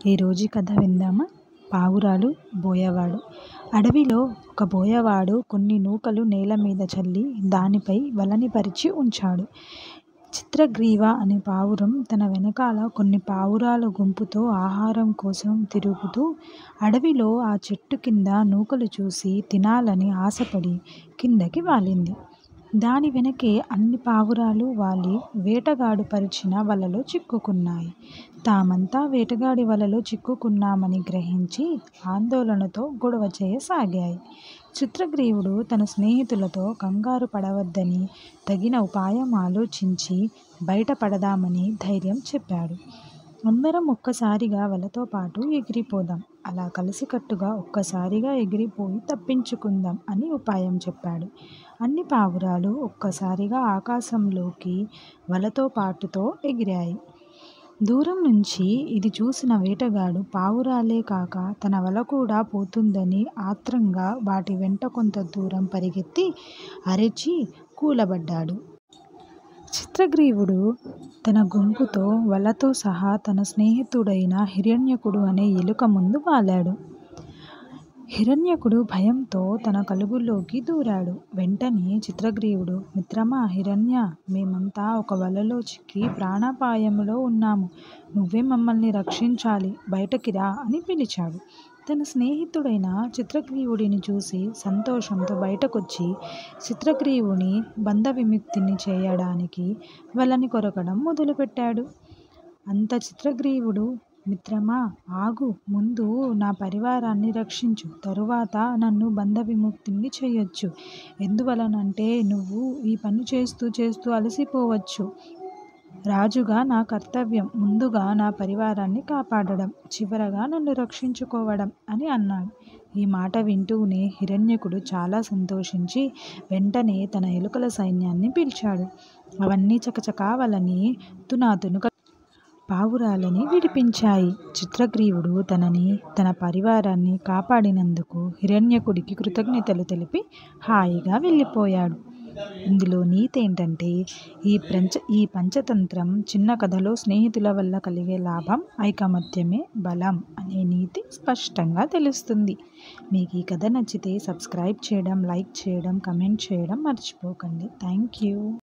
ఈరోజు కథ విందామా పావురాలు బోయవాడు అడవిలో ఒక బోయవాడు కొన్ని నూకలు నేల మీద చల్లి దానిపై వలని పరిచి ఉంచాడు చిత్రగ్రీవ అనే పావురం తన వెనకాల కొన్ని పావురాల గుంపుతో ఆహారం కోసం తిరుగుతూ అడవిలో ఆ చెట్టు కింద నూకలు చూసి తినాలని ఆశపడి కిందకి వాలింది దాని వెనకే అన్ని పావురాలు వాలి వేటగాడు పరిచిన వలలో చిక్కుకున్నాయి తామంతా వేటగాడి వలలో చిక్కుకున్నామని గ్రహించి ఆందోళనతో గొడవ చేయసాగాయి చిత్రగ్రీవుడు తన స్నేహితులతో కంగారు పడవద్దని తగిన ఉపాయం ఆలోచించి బయటపడదామని ధైర్యం చెప్పాడు అందరం ఒక్కసారిగా వలతో పాటు ఎగిరిపోదాం అలా కలిసికట్టుగా ఒక్కసారిగా ఎగిరిపోయి తప్పించుకుందాం అని ఉపాయం చెప్పాడు అన్ని పావురాలు ఒక్కసారిగా ఆకాశంలోకి వలతో పాటుతో ఎగిరాయి దూరం నుంచి ఇది చూసిన వేటగాడు పావురాలే కాక తన వల కూడా పోతుందని ఆత్రంగా వాటి వెంట కొంత దూరం పరిగెత్తి అరిచి కూలబడ్డాడు చిత్రగ్రీవుడు తన గుంపుతో వలతో సహా తన స్నేహితుడైన హిరణ్యకుడు అనే ఎలుక ముందు వాలాడు హిరణ్యకుడు భయంతో తన కలుగులోకి దూరాడు వెంటనే చిత్రగ్రీవుడు మిత్రమా హిరణ్య మేమంతా ఒక వలలో చిక్కి ప్రాణాపాయంలో ఉన్నాము నువ్వే మమ్మల్ని రక్షించాలి బయటకి రా అని పిలిచాడు తన స్నేహితుడైన చిత్రగ్రీవుడిని చూసి సంతోషంతో బయటకొచ్చి చిత్రగ్రీవుని బంధ విముక్తిని చేయడానికి వలని కొరకడం మొదలుపెట్టాడు అంత చిత్రగ్రీవుడు మిత్రమా ఆగు ముందు నా పరివారాన్ని రక్షించు తరువాత నన్ను బంధ విముక్తిని చేయొచ్చు ఎందువలనంటే నువ్వు ఈ పని చేస్తూ చేస్తూ అలసిపోవచ్చు రాజుగా నా కర్తవ్యం ముందుగా నా పరివారాన్ని కాపాడడం చివరగా నన్ను రక్షించుకోవడం అని అన్నాడు ఈ మాట వింటూనే హిరణ్యకుడు చాలా సంతోషించి వెంటనే తన ఎలుకల సైన్యాన్ని పిలిచాడు అవన్నీ చకచకా వాళ్ళని తునాతునుక పావురాలని విడిపించాయి చిత్రగ్రీవుడు తనని తన పరివారాన్ని కాపాడినందుకు హిరణ్యకుడికి కృతజ్ఞతలు తెలిపి హాయిగా వెళ్ళిపోయాడు ఇందులో నీతి ఏంటంటే ఈ పంచ ఈ పంచతంత్రం చిన్న కథలో స్నేహితుల వల్ల కలిగే లాభం ఐకమత్యమే బలం అనే నీతి స్పష్టంగా తెలుస్తుంది మీకు ఈ కథ నచ్చితే సబ్స్క్రైబ్ చేయడం లైక్ చేయడం కమెంట్ చేయడం మర్చిపోకండి థ్యాంక్ యూ